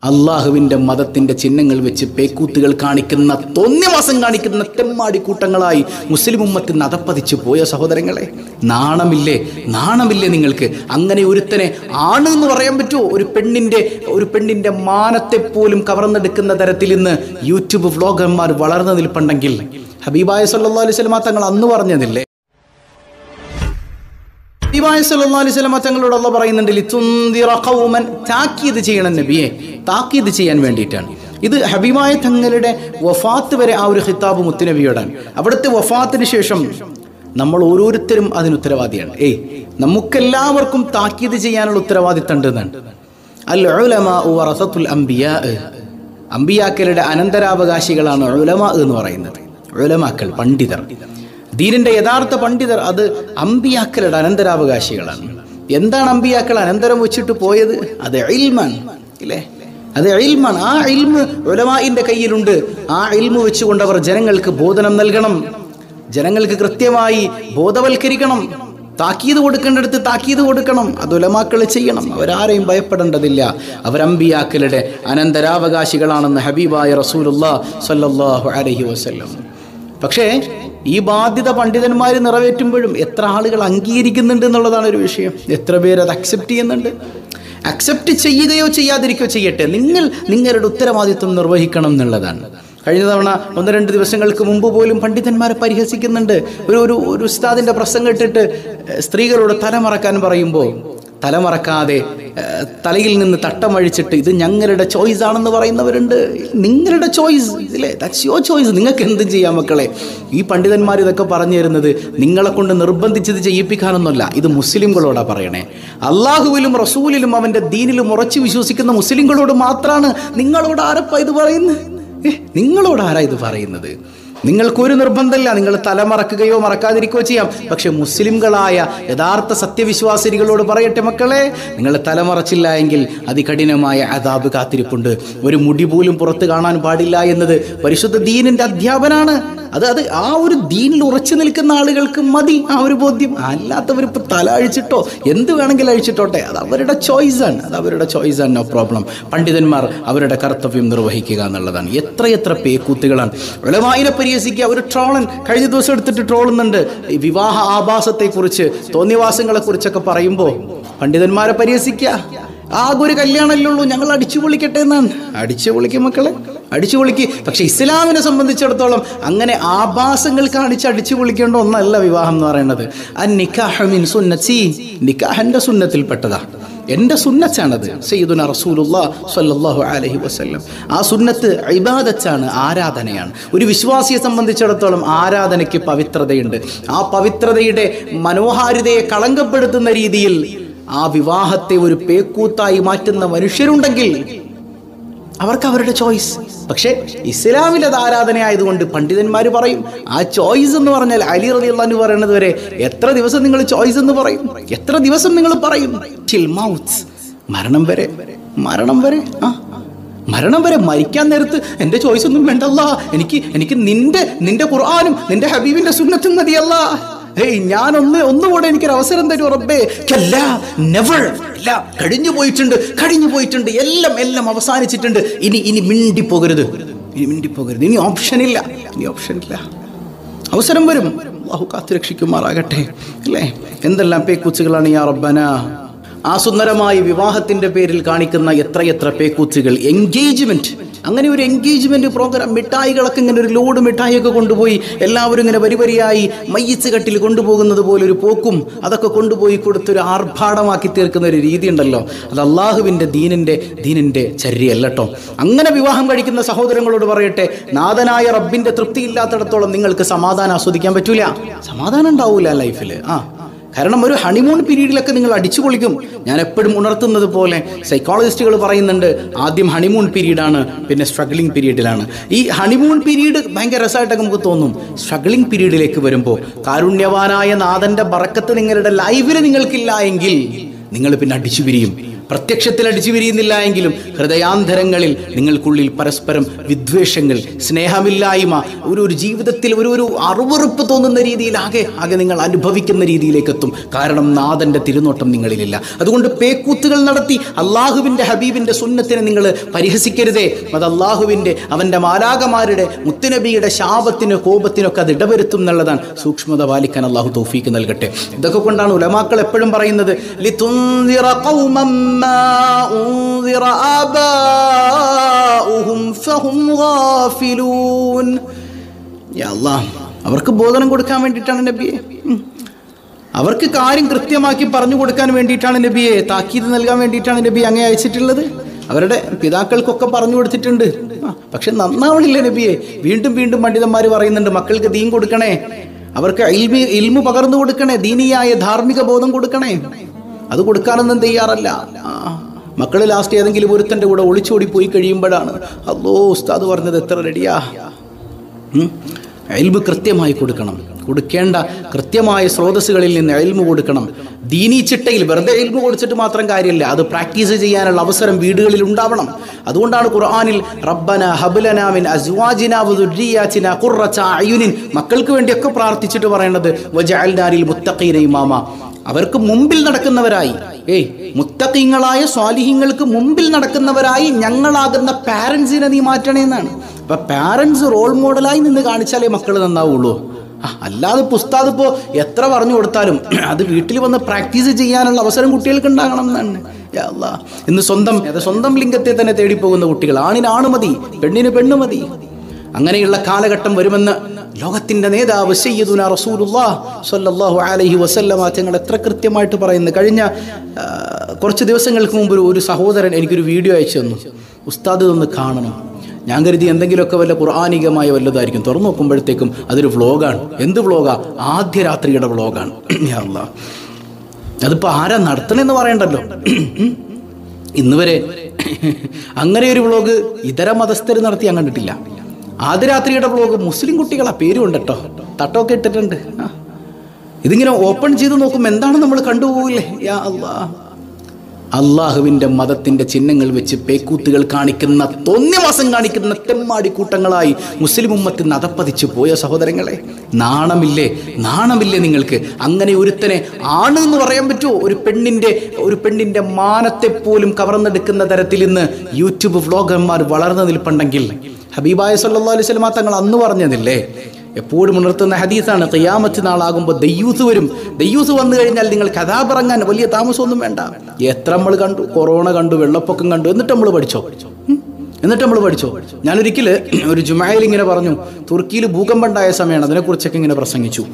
അള്ളാഹുവിൻ്റെ മതത്തിൻ്റെ ചിഹ്നങ്ങൾ വെച്ച് പേക്കൂത്തുകൾ കാണിക്കുന്ന തോന്നിയവാസം കാണിക്കുന്ന തെമ്മാടി കൂട്ടങ്ങളായി മുസ്ലിം ഉമ്മത്തിൽ നതപ്പതിച്ചു പോയ സഹോദരങ്ങളെ നാണമില്ലേ നാണമില്ലേ നിങ്ങൾക്ക് അങ്ങനെ ഒരുത്തനെ ആണ് എന്ന് പറയാൻ പറ്റുമോ ഒരു പെണ്ണിൻ്റെ ഒരു പെണ്ണിൻ്റെ മാനത്തെ പോലും കവർന്നെടുക്കുന്ന തരത്തിൽ ഇന്ന് യൂട്യൂബ് വ്ളോഗർമാർ വളർന്നു നിൽപ്പുണ്ടെങ്കിൽ ഹബീബായ സല്ലാ അലൈഹി സ്വലമ തങ്ങൾ അന്ന് പറഞ്ഞതില്ലേ ഹബീബായ സല്ലല്ലാഹു അലൈഹി വസല്ലം തങ്ങളോട് അള്ളാഹ് പറയുന്നുണ്ട് ലിതുന്ദിറ ഖൗമൻ താക്കീത് ചെയ്യണം നബിയെ താക്കീത് ചെയ്യാൻ വേണ്ടിയിട്ടാണ് ഇത് ഹബീബായ തങ്ങളുടെ വഫാത്ത് വരെ ആ ഒരു ഖിതാബ് മുത്തുനബിയോടാണ് അവിടുത്തെ വഫാത്തിന് ശേഷം നമ്മൾ ഓരോരുത്തരും അതിന് ഉത്തരവാദിയാണ് ഏയ് നമുക്കെല്ലാവർക്കും താക്കീത് ചെയ്യാനുള്ള ഉത്തരവാദിത്തം ഉണ്ട് എന്നാണ് അൽ ഉലമാ വറസത്തുൽ അംബിയാ അമ്പിയാക്കളുടെ അനന്തരാവകാശികളാണ് ഉലമ എന്ന് പറയുന്നത് ഉലമാക്കൾ പണ്ഡിതർ ദീനിന്റെ യഥാർത്ഥ പണ്ഡിതർ അത് അമ്പിയാക്കളുടെ അനന്തരാവകാശികളാണ് എന്താണ് അമ്പിയാക്കൾ അനന്തരം വെച്ചിട്ട് പോയത് അത് ഇൽമാൻ ഇല്ലേ അത് ഇൽമാൻ ആ ഇൽമ് ഉലമായിന്റെ കയ്യിലുണ്ട് ആ ഇൽമ് വെച്ചുകൊണ്ട് അവർ ജനങ്ങൾക്ക് ബോധനം നൽകണം ജനങ്ങൾക്ക് കൃത്യമായി ബോധവൽക്കരിക്കണം താക്കീത് കൊടുക്കേണ്ടടുത്ത് താക്കീത് കൊടുക്കണം അത് ഉലമാക്കൾ ചെയ്യണം അവരാരെയും ഭയപ്പെടേണ്ടതില്ല അവരമ്പിയാക്കളുടെ അനന്തരാവകാശികളാണെന്ന് ഹബീബായ റസൂലുല്ലാ സല്ലല്ലാഹു അലൈഹി വസല്ലം പക്ഷേ ഈ ബാധ്യത പണ്ഡിതന്മാർ നിറവേറ്റുമ്പോഴും എത്ര ആളുകൾ അംഗീകരിക്കുന്നുണ്ട് എന്നുള്ളതാണ് ഒരു വിഷയം എത്ര പേര് അത് അക്സെപ്റ്റ് ചെയ്യുന്നുണ്ട് അക്സെപ്റ്റ് ചെയ്യുകയോ ചെയ്യാതിരിക്കുകയോ ചെയ്യട്ടെ നിങ്ങൾ നിങ്ങളുടെ ഉത്തരവാദിത്വം നിർവഹിക്കണം എന്നുള്ളതാണ് കഴിഞ്ഞ തവണ ഒന്ന് രണ്ട് ദിവസങ്ങൾക്ക് മുമ്പ് പോലും പണ്ഡിതന്മാരെ പരിഹസിക്കുന്നുണ്ട് ഒരു ഒരു ഒരു ഉസ്താദിന്റെ പ്രസംഗം ഇട്ടിട്ട് സ്ത്രീകളോട് തലമറക്കാൻ പറയുമ്പോൾ തലമറക്കാതെ ഏഹ്, തലയിൽ നിന്ന് തട്ടമഴിച്ചിട്ട് ഇത് ഞങ്ങളുടെ ചോയ്സ് ആണെന്ന് പറയുന്നവരുണ്ട് നിങ്ങളുടെ ചോയ്സ് ഇല്ലേ ദാറ്റ്സ് യുവർ ചോയ്സ് നിങ്ങൾക്ക് എന്തും ചെയ്യാം മക്കളെ ഈ പണ്ഡിതന്മാർ ഇതൊക്കെ പറഞ്ഞു തരുന്നത് നിങ്ങളെ കൊണ്ട് നിർബന്ധിച്ചത് ചെയ്യിപ്പിക്കാനൊന്നുമല്ല ഇത് മുസ്ലിംകളോടാ പറയണേ അള്ളാഹുവിലും റസൂലിലും അവൻ്റെ ദീനിലും ഉറച്ചു വിശ്വസിക്കുന്ന മുസ്ലിംകളോട് മാത്രമാണ് നിങ്ങളോട് ആരപ്പ ഇത് പറയുന്നത് ഏ, നിങ്ങളോട് ആരാ ഇത് പറയുന്നത് നിങ്ങൾക്കൊരു നിർബന്ധമില്ല നിങ്ങൾ തലമറക്കുകയോ മറക്കാതിരിക്കുകയോ ചെയ്യാം പക്ഷെ മുസ്ലിംകളായ യഥാർത്ഥ സത്യവിശ്വാസികളോട് പറയട്ടെ മക്കളെ നിങ്ങൾ തലമറച്ചില്ല എങ്കിൽ അതികഠിനമായ അതാബ് കാത്തിരിപ്പുണ്ട് ഒരു മുടി പോലും പുറത്ത് കാണാൻ പാടില്ല എന്നത് പരിശുദ്ധ ദീനിന്റെ അധ്യാപനാണ് അത് അത് ആ ഒരു ദീനിൽ ഉറച്ചു നിൽക്കുന്ന ആളുകൾക്ക് മതി ആ ഒരു ബോധ്യം അല്ലാത്തവർ ഇപ്പൊ തല അഴിച്ചിട്ടോ എന്ത് വേണമെങ്കിലും അഴിച്ചിട്ടോട്ടെ അത് അവരുടെ ചോയ്സാണ് അത് അവരുടെ ചോയ്സാണ് നോ പ്രോബ്ലം പണ്ഡിതന്മാർ അവരുടെ കർത്തവ്യം നിർവഹിക്കുക എന്നുള്ളതാണ് എത്രയെത്ര പേക്കൂത്തുകളാണ് ഉലമായിനെ പരിഹസിക്കുക ഒരു ട്രോളൻ കഴിഞ്ഞ ദിവസം എടുത്തിട്ട് ട്രോളുന്നുണ്ട് ഈ വിവാഹ ആഭാസത്തെക്കുറിച്ച് തോന്നിവാസങ്ങളെ കുറിച്ചൊക്കെ പറയുമ്പോൾ പണ്ഡിതന്മാരെ പരിഹസിക്കുക ആകെ ഒരു കല്യാണമല്ലേ ഉള്ളൂ ഞങ്ങൾ അടിച്ചു പൊളിക്കട്ടെ എന്നാണ് അടിച്ചു പൊളിക്കും മക്കളെ അടിച്ചു പൊളിക്ക് പക്ഷെ ഇസ്ലാമിനെ സംബന്ധിച്ചിടത്തോളം അങ്ങനെ ആഭാസങ്ങൾ കാണിച്ച് അടിച്ചു പൊളിക്കേണ്ട ഒന്നല്ല വിവാഹം എന്ന് പറയുന്നത് ആ നിക്കാഹമിൻ സുന്നത്തി നിക്കാഹന്റെ സുന്നത്തിൽപ്പെട്ടതാ എൻ്റെ സുന്നത്താണത് സയ്യിദുന റസൂലുള്ള സ്വല്ലല്ലാഹു അലൈഹി വസല്ലം ആ സുന്നത്ത് ഇബാദത്താണ് ആരാധനയാണ് ഒരു വിശ്വാസിയെ സംബന്ധിച്ചിടത്തോളം ആരാധനയ്ക്ക് പവിത്രതയുണ്ട് ആ പവിത്രതയുടെ മനോഹാരിതയെ കളങ്കപ്പെടുത്തുന്ന രീതിയിൽ ആ വിവാഹത്തെ ഒരു പേക്കൂത്തായി മാറ്റുന്ന മനുഷ്യരുണ്ടെങ്കിൽ അവർക്ക് അവരുടെ ചോയ്സ് പക്ഷേ ഇസ്ലാമിൽ അത് ആരാധനയായതുകൊണ്ട് പണ്ഡിതന്മാർ പറയും ആ ചോയ്സ് എന്ന് പറഞ്ഞാൽ അലി റലി അള്ളഹാൻ പറയുന്നത് വരെ എത്ര ദിവസം നിങ്ങൾ ചോയ്സ് എന്ന് പറയും എത്ര ദിവസം നിങ്ങൾ പറയും Till mouth. മരണം വരെ മരണം വരെ ആ മരണം വരെ മരിക്കാൻ നേരത്ത് എൻ്റെ ചോയ്സ് ഒന്നും വേണ്ടല്ല എനിക്ക് എനിക്ക് നിന്റെ നിന്റെ ഖുർആാനും നിന്റെ ഹബീബിന്റെ സുന്നത്തും മതിയല്ല ഏയ് ഞാൻ ഒന്ന് ഒന്നുകൂടെ എനിക്കൊരു അവസരം തരൂ റബ്ബേ കല്ല നെവർ ഇല്ല കഴിഞ്ഞു പോയിട്ടുണ്ട് കഴിഞ്ഞു പോയിട്ടുണ്ട് എല്ലാം എല്ലാം അവസാനിച്ചിട്ടുണ്ട് ഇനി ഇനി മിണ്ടിപ്പോകരുത് ഇനി മിണ്ടിപ്പോകരുത് ഇനി ഓപ്ഷൻ ഇല്ല ഇനി ഓപ്ഷൻ ഇല്ല അവസരം വരും അള്ളാഹു കാത്തു രക്ഷിക്കുമാറാകട്ടെ അല്ലേ എന്തെല്ലാം പേക്കൂച്ചുകളാണ് യാ റബ്ബന ആ സുന്ദരമായ വിവാഹത്തിന്റെ പേരിൽ കാണിക്കുന്ന എത്രയെത്ര പേക്കൂച്ചുകൾ എൻഗേജ്മെന്റ് അങ്ങനെ ഒരു എൻഗേജ്മെന്റ് പ്രോഗ്രാം മിഠായികളൊക്കെ ഇങ്ങനെ ഒരു ലോഡ് മിഠായിയൊക്കെ കൊണ്ടുപോയി എല്ലാവരും ഇങ്ങനെ വരി വരിയായി മയ്യച്ച് കട്ടിൽ കൊണ്ടുപോകുന്നത് പോലെ ഒരു പോക്കും അതൊക്കെ കൊണ്ടുപോയി കൊടുത്തൊരു ആർഭാടമാക്കി തീർക്കുന്ന ഒരു രീതി ഉണ്ടല്ലോ അത് അള്ളാഹുവിൻ്റെ ദീനിൻ്റെ ദീനിൻ്റെ ചര്യല്ല കേട്ടോ അങ്ങനെ വിവാഹം കഴിക്കുന്ന സഹോദരങ്ങളോട് പറയട്ടെ നാഥനായ റബ്ബിൻ്റെ തൃപ്തിയില്ലാത്തിടത്തോളം നിങ്ങൾക്ക് സമാധാനം ആസ്വദിക്കാൻ പറ്റൂല സമാധാനം ഉണ്ടാവൂല ലൈഫിൽ ആ കാരണം ഒരു ഹണിമൂൺ പീരീഡിലൊക്കെ നിങ്ങൾ അടിച്ചു പൊളിക്കും ഞാൻ എപ്പോഴും ഉണർത്തുന്നത് പോലെ സൈക്കോളജിസ്റ്റുകൾ പറയുന്നുണ്ട് ആദ്യം ഹണിമൂൺ പീരീഡാണ് പിന്നെ സ്ട്രഗ്ലിംഗ് പീരീഡിലാണ് ഈ ഹണിമൂൺ പീരീഡ് ഭയങ്കര രസമായിട്ടൊക്കെ നമുക്ക് തോന്നും സ്ട്രഗ്ലിംഗ് പീരീഡിലേക്ക് വരുമ്പോൾ കാരുണ്യവാനായ നാഥന്റെ ബറക്കത്ത് നിങ്ങളുടെ ലൈഫിൽ നിങ്ങൾക്കില്ല എങ്കിൽ നിങ്ങൾ പിന്നെ അടിച്ചു പിരിയും പ്രത്യക്ഷത്തിൽ അടിച്ചു വിരിയുന്നില്ല എങ്കിലും ഹൃദയാന്തരങ്ങളിൽ നിങ്ങൾക്കുള്ളിൽ പരസ്പരം വിദ്വേഷങ്ങൾ സ്നേഹമില്ലായ്മ ഒരു ഒരു ജീവിതത്തിൽ ഒരു ഒരു അറുവറുപ്പ് തോന്നുന്ന രീതിയിൽ ആകെ ആകെ നിങ്ങൾ അനുഭവിക്കുന്ന രീതിയിലേക്ക് എത്തും കാരണം നാഥന്റെ തിരുനോട്ടം നിങ്ങളിലില്ല അതുകൊണ്ട് പേക്കൂത്തുകൾ നടത്തി അള്ളാഹുവിൻ്റെ ഹബീബിൻ്റെ സുന്നത്തിനെ നിങ്ങൾ പരിഹസിക്കരുതേ അത് അള്ളാഹുവിൻ്റെ അവൻ്റെ മാലാകമാരുടെ മുത്തുനബിയുടെ ശാപത്തിന് കോപത്തിനൊക്കെ അത് ഇടവരുത്തും എന്നുള്ളതാണ് സൂക്ഷ്മത പാലിക്കാൻ അള്ളാഹു തൗഫീക്ക് നൽകട്ടെ ഇതൊക്കെ കൊണ്ടാണ് ഉലമാക്കൾ എപ്പോഴും പറയുന്നത് "ലിതുൻദിറ ഖൗമൻ മാ ഉൻദിറ ആബാഉഹും ഫഹും ഗാഫിലൂൻ." യാ അല്ലാഹ്, അവർക്ക് ബോധനം കൊടുക്കാൻ വേണ്ടിയിട്ടാണ് നബിയെ ഉം. അവർക്ക് കാര്യം കൃത്യമാക്കി പറഞ്ഞു കൊടുക്കാൻ വേണ്ടിയിട്ടാണ് നബിയെ താക്കീത് നൽകാൻ വേണ്ടിയിട്ടാണ് നബി അങ്ങേ അയച്ചിട്ടുള്ളത് അവരുടെ പിതാക്കൾക്കൊക്കെ പറഞ്ഞു കൊടുത്തിട്ടുണ്ട് ആ, പക്ഷെ നന്നാവണില്ല നബിയെ വീണ്ടും വീണ്ടും പണ്ഡിതന്മാർ പറയുന്നുണ്ട് മക്കൾക്ക് ദീൻ കൊടുക്കണേ അവർക്ക് ഇൽമി ഇൽമു പകർന്നു കൊടുക്കണേ ദീനിയായ ധാർമ്മിക ബോധം കൊടുക്കണേ അത് കൊടുക്കാനൊന്നും തയ്യാറല്ല ആ, മക്കള് ലാസ്റ്റ് ഏതെങ്കിലും ഒരുത്തൻ്റെ കൂടെ ഒളിച്ചോടി പോയി കഴിയുമ്പോഴാണ് അല്ലോ ഉസ്താദ് പറഞ്ഞത് എത്ര റെഡിയാ എൽമ് കൃത്യമായി കൊടുക്കണം കൊടുക്കേണ്ട കൃത്യമായ സ്രോതസ്സുകളിൽ നിന്ന് എൽമ് കൊടുക്കണം ദീനീ ചിട്ടയിൽ വെറുതെ എൽമ് കൊടുത്തിട്ട് മാത്രം കാര്യമില്ല അത് പ്രാക്ടീസ് ചെയ്യാനുള്ള അവസരം വീടുകളിൽ ഉണ്ടാവണം അതുകൊണ്ടാണ് ഖുർആനിൽ റബ്ബന ഹബുലനാമിൻ അസ്വാജിന വദുരിയാച്ചിന ഖുർറത അയുനിൻ മക്കൾക്ക് വേണ്ടിയൊക്കെ പ്രാർത്ഥിച്ചിട്ട് പറയേണ്ടത് വജഅൽനാരിൽ മുത്തഖീന ഇമാമ അവർക്ക് മുമ്പിൽ നടക്കുന്നവരായി ഏയ് മുത്തക്കിങ്ങളായ സ്വാലിഹ്യങ്ങൾക്ക് മുമ്പിൽ നടക്കുന്നവരായി ഞങ്ങളാകുന്ന പാരൻസിനെ നീ മാറ്റണേന്നാണ് അപ്പൊ പാരൻസ് റോൾ മോഡലായി നിന്ന് കാണിച്ചാലേ മക്കൾ നന്നാവുള്ളൂ ആ, അല്ലാതെ ഇപ്പൊ ഉസ്താദ് ഇപ്പോൾ എത്ര പറഞ്ഞു കൊടുത്താലും അത് വീട്ടിൽ വന്ന് പ്രാക്ടീസ് ചെയ്യാനുള്ള അവസരം കുട്ടികൾക്ക് ഉണ്ടാകണം എന്നാണ് യാ അല്ലാ. ഇന്ന് സ്വന്തം അത് സ്വന്തം ലിംഗത്തെ തന്നെ തേടിപ്പോകുന്ന കുട്ടികൾ ആണിനാണ് മതി പെണ്ണിന് പെണ്ണ് മതി അങ്ങനെയുള്ള കാലഘട്ടം വരുമെന്ന് ലോകത്തിന്റെ നേതാവ് സയ്യിദുന റസൂലുല്ലാ സ്വല്ലല്ലാഹു അലൈഹി വസല്ലമ തങ്ങൾ എത്ര കൃത്യമായിട്ട് പറയുന്നു കഴിഞ്ഞ ആ, കുറച്ച് ദിവസങ്ങൾക്ക് മുമ്പ് ഒരു- ഒരു സഹോദരൻ എനിക്കൊരു വീഡിയോ അയച്ചു തന്നു ഉസ്താദ് ഇതൊന്ന് കാണണം ഞാൻ കരുതി എന്തെങ്കിലുമൊക്കെ വല്ല ഖുർആാനികമായ വല്ലതായിരിക്കും തുറന്നു നോക്കുമ്പോഴത്തേക്കും അതൊരു വ്ളോഗാണ് എന്ത് വ്ളോഗാ ആദ്യ രാത്രിയുടെ വ്ളോഗാണ് യാ അല്ലാ. അതിപ്പോൾ ആരാ നടത്തണമെന്ന് പറയണ്ടല്ലോ ഇന്ന് വരെ അങ്ങനെ ഒരു വ്ളോഗ് ഇതര മതസ്ഥർ നടത്തി ഞാൻ കണ്ടിട്ടില്ല ആദ്യ രാത്രിയുടെ വ്ളോഗ് മുസ്ലിം കുട്ടികളാ പേരും ഉണ്ട് കേട്ടോ തട്ടമൊക്കെ ഇട്ടിട്ടുണ്ട് ആ. ഇതിങ്ങനെ ഓപ്പൺ ചെയ്ത് നോക്കുമ്പോൾ എന്താണ് നമ്മൾ കണ്ടുപോകില്ലേ യാ അല്ലാ അള്ളാഹുവിൻ്റെ മതത്തിൻ്റെ ചിഹ്നങ്ങൾ വെച്ച് പേക്കൂത്തുകൾ കാണിക്കുന്ന തോന്നിയവാസം കാണിക്കുന്ന തെമ്മാടി കൂട്ടങ്ങളായി മുസ്ലിം ഉമ്മത്തിൽ നതപ്പതിച്ചു പോയ സഹോദരങ്ങളെ നാണമില്ലേ നാണമില്ലേ നിങ്ങൾക്ക് അങ്ങനെ ഒരുത്തനെ ആണ് എന്ന് പറയാൻ പറ്റുമോ ഒരു പെണ്ണിൻ്റെ ഒരു പെണ്ണിൻ്റെ മാനത്തെ പോലും കവർന്നെടുക്കുന്ന തരത്തിൽ ഇന്ന് യൂട്യൂബ് വ്ളോഗർമാർ വളർന്നു നിൽപ്പുണ്ടെങ്കിൽ ഹബീബായ സല്ലാ അലൈഹി സ്വലമ തങ്ങൾ അന്ന് പറഞ്ഞതില്ലേ എപ്പോഴും ഉണർത്തുന്ന ഹദീസാണ് ഖിയാമത്ത് നാളാകുമ്പോൾ ദയ്യൂസ് വരും ദയ്യൂസ് വന്നു കഴിഞ്ഞാൽ നിങ്ങൾ കഥാപറങ്ങാൻ വലിയ താമസമൊന്നും വേണ്ട എത്ര നമ്മൾ കണ്ടു കൊറോണ കണ്ടു വെള്ളപ്പൊക്കം കണ്ടു എന്നിട്ട് നമ്മൾ പഠിച്ചോ ഉം? എന്നിട്ട് നമ്മൾ പഠിച്ചോ ഞാനൊരിക്കൽ ഒരു ജുമായിൽ ഇങ്ങനെ പറഞ്ഞു തുർക്കിയിൽ ഭൂകമ്പം ഉണ്ടായ സമയമാണ് അതിനെക്കുറിച്ചൊക്കെ ഇങ്ങനെ പ്രസംഗിച്ചു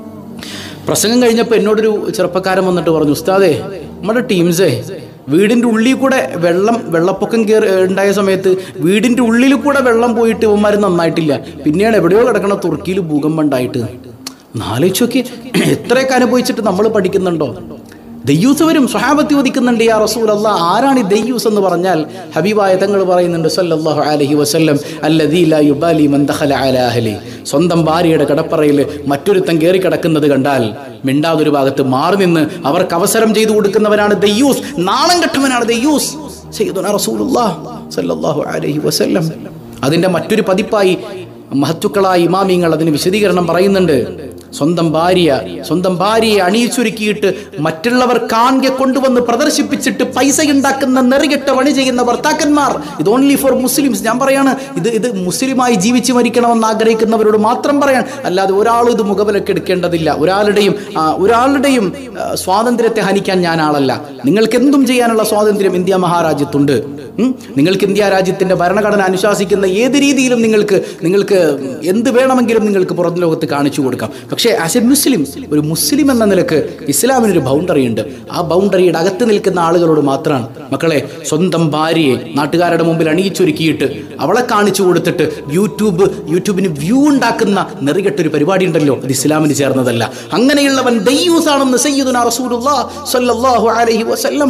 പ്രസംഗം കഴിഞ്ഞപ്പോൾ എന്നോടൊരു ചെറുപ്പക്കാരൻ വന്നിട്ട് പറഞ്ഞു ഉസ്താദേ നമ്മുടെ ടീംസേ വീടിൻ്റെ ഉള്ളിൽ കൂടെ വെള്ളം വെള്ളപ്പൊക്കം കയറി ഉണ്ടായ സമയത്ത് വീടിൻ്റെ ഉള്ളിൽ കൂടെ വെള്ളം പോയിട്ട് ഇവന്മാർ നന്നായിട്ടില്ല പിന്നെയാണ് എവിടെയോ കിടക്കണ തുർക്കിയിൽ ഭൂകമ്പം ഉണ്ടായിട്ട് നാലോചിച്ചൊക്കെ എത്രയൊക്കെ അനുഭവിച്ചിട്ട് നമ്മൾ പഠിക്കുന്നുണ്ടോ ദയ്യൂസ് വരും സ്വഹാബത്തി ഒതിക്കുന്നുണ്ട് യാ റസൂൽ അല്ല ആരാണ് ഈ ദയ്യൂസ് എന്ന് പറഞ്ഞാൽ ഹബീബായ തങ്ങൾ പറയുന്നുണ്ട് സല്ലല്ലാഹു അലൈഹി വസല്ലം അല്ലദീ ലാ യുബാലി മൻ ദഖല അലാ അഹ്ലി സ്വന്തം ഭാര്യയുടെ കടപ്പറയിൽ മറ്റൊരുത്തൻ കയറി കിടക്കുന്നത് കണ്ടാൽ മിണ്ടാതൊരു ഭാഗത്ത് മാറി നിന്ന് അവർക്ക് അവസരം ചെയ്തു കൊടുക്കുന്നവനാണ് ദയ്യൂസ് നാണം കെട്ടവനാണ് ദയ്യൂസ് സയ്യിദുനാ റസൂലുള്ളാഹ് സല്ലല്ലാഹു അലൈഹി വസല്ലം അതിന്റെ മറ്റൊരു പതിപ്പായി മഹത്തുക്കളായ ഇമാമിങ്ങൾ അതിന് വിശദീകരണം പറയുന്നുണ്ട് സ്വന്തം ഭാര്യ സ്വന്തം ഭാര്യയെ അണിയിച്ചൊരുക്കിയിട്ട് മറ്റുള്ളവർ കാൺകെ കൊണ്ടുവന്ന് പ്രദർശിപ്പിച്ചിട്ട് പൈസ ഉണ്ടാക്കുന്ന നെറികെട്ട പണി ചെയ്യുന്ന ഭർത്താക്കന്മാർ ഇത് ഓൺലി ഫോർ മുസ്ലിംസ് ഞാൻ പറയാണ് ഇത് ഇത് മുസ്ലിമായി ജീവിച്ചു മരിക്കണമെന്ന് ആഗ്രഹിക്കുന്നവരോട് മാത്രം പറയാൻ അല്ലാതെ ഒരാളും ഇത് മുഖവിലക്ക് എടുക്കേണ്ടതില്ല ഒരാളുടെയും ആ, ഒരാളുടെയും ആ, സ്വാതന്ത്ര്യത്തെ ഹനിക്കാൻ ഞാൻ ആളല്ല നിങ്ങൾക്ക് എന്തും ചെയ്യാനുള്ള സ്വാതന്ത്ര്യം ഇന്ത്യ മഹാരാജ്യത്തുണ്ട് ഉം? നിങ്ങൾക്ക് ഇന്ത്യ രാജ്യത്തിന്റെ ഭരണഘടന അനുശാസിക്കുന്ന ഏത് രീതിയിലും നിങ്ങൾക്ക് നിങ്ങൾക്ക് എന്ത് വേണമെങ്കിലും നിങ്ങൾക്ക് പുറം ലോകത്ത് കാണിച്ചു കൊടുക്കാം പക്ഷേ ആസ് എ മുസ്ലിം ഒരു മുസ്ലിം എന്ന നിലക്ക് ഇസ്ലാമിനൊരു ബൗണ്ടറി ഉണ്ട് ആ ബൗണ്ടറിയുടെ അകത്ത് നിൽക്കുന്ന ആളുകളോട് മാത്രമാണ് മക്കളെ സ്വന്തം ഭാര്യയെ നാട്ടുകാരുടെ മുമ്പിൽ അണിയിച്ചൊരുക്കിയിട്ട് അവളെ കാണിച്ചു കൊടുത്തിട്ട് യൂട്യൂബ് യൂട്യൂബിന് വ്യൂ ഉണ്ടാക്കുന്ന നെറികെട്ടൊരു പരിപാടി ഉണ്ടല്ലോ അത് ഇസ്ലാമിന് ചേർന്നതല്ല അങ്ങനെയുള്ളവൻ ദയ്യൂസാണെന്ന് സയ്യിദുനാ റസൂലുള്ളാഹ് സ്വല്ലല്ലാഹു അലൈഹി വസല്ലം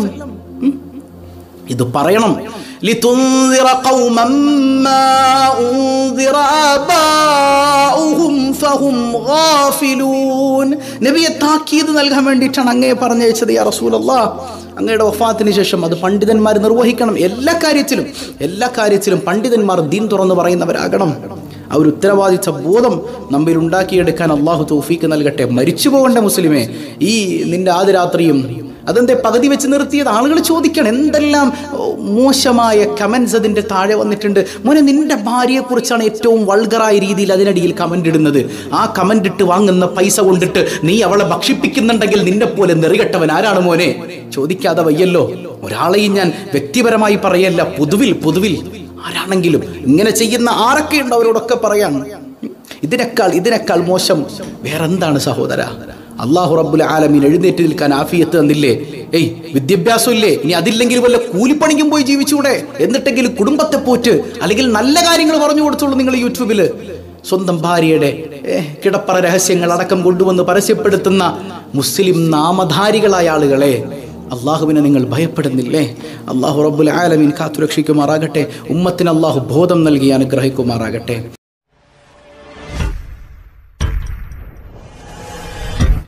ഇത് പറയണം لتنذر قوما ما أنذر آباؤهم فهم غافلون നബിയെ താക്കീത് നൽകാൻ വേണ്ടിയിട്ടാണ് അങ്ങയെ പറഞ്ഞയച്ചത് യാ റസൂലല്ലാ അങ്ങയുടെ വഫാത്തിന് ശേഷം അത് പണ്ഡിതന്മാർ നിർവഹിക്കണം എല്ലാ കാര്യത്തിലും എല്ലാ കാര്യത്തിലും പണ്ഡിതന്മാർ ദീൻ തുറന്ന് പറയുന്നവരാകണം ആ ഒരു ഉത്തരവാദിത്ത ബോധം നമ്മിൽ ഉണ്ടാക്കിയെടുക്കാൻ അള്ളാഹു തൗഫീക്ക് നൽകട്ടെ മരിച്ചു പോകേണ്ട മുസ്ലിമേ ഈ നിന്റെ ആദ്യരാത്രിയും അതെന്തേ പകുതി വെച്ച് നിർത്തിയത് ആളുകൾ ചോദിക്കണം എന്തെല്ലാം ഓ, മോശമായ കമൻസ് അതിൻ്റെ താഴെ വന്നിട്ടുണ്ട് മോനെ നിന്റെ ഭാര്യയെക്കുറിച്ചാണ് ഏറ്റവും വൾഗറായ രീതിയിൽ അതിനടിയിൽ കമൻ്റ് ഇടുന്നത് ആ കമൻ്റ് ഇട്ട് വാങ്ങുന്ന പൈസ കൊണ്ടിട്ട് നീ അവളെ ഭക്ഷിപ്പിക്കുന്നുണ്ടെങ്കിൽ നിന്നെ പോലെ നെറികെട്ടവൻ ആരാണ് മോനെ ചോദിക്കാതെ വയ്യല്ലോ ഒരാളെയും ഞാൻ വ്യക്തിപരമായി പറയല്ല പൊതുവിൽ പൊതുവിൽ ആരാണെങ്കിലും ഇങ്ങനെ ചെയ്യുന്ന ആരൊക്കെ ഉണ്ട് അവരോടൊക്കെ പറയാൻ ഇതിനേക്കാൾ ഇതിനേക്കാൾ മോശം വേറെന്താണ് സഹോദര അള്ളാഹു റബ്ബുൽ ആലമീൻ എഴുന്നേറ്റ് നിൽക്കാൻ ആഫിയത്ത് തന്നില്ലേ ഏയ് വിദ്യാഭ്യാസം ഇല്ലേ ഇനി അതില്ലെങ്കിൽ വല്ല കൂലിപ്പണിക്കും പോയി ജീവിച്ചൂടെ എന്നിട്ടെങ്കിലും കുടുംബത്തെ പോറ്റ് അല്ലെങ്കിൽ നല്ല കാര്യങ്ങൾ പറഞ്ഞു കൊടുത്തോളൂ നിങ്ങൾ യൂട്യൂബിൽ സ്വന്തം ഭാര്യയുടെ ഏ, കിടപ്പറ രഹസ്യങ്ങൾ അടക്കം കൊണ്ടുവന്ന് പരസ്യപ്പെടുത്തുന്ന മുസ്ലിം നാമധാരികളായ ആളുകളെ അള്ളാഹുവിനെ നിങ്ങൾ ഭയപ്പെടുന്നില്ലേ അള്ളാഹു റബ്ബുൽ ആലമീൻ കാത്തുരക്ഷിക്കുമാറാകട്ടെ ഉമ്മത്തിന് അള്ളാഹു ബോധം നൽകി അനുഗ്രഹിക്കുമാറാകട്ടെ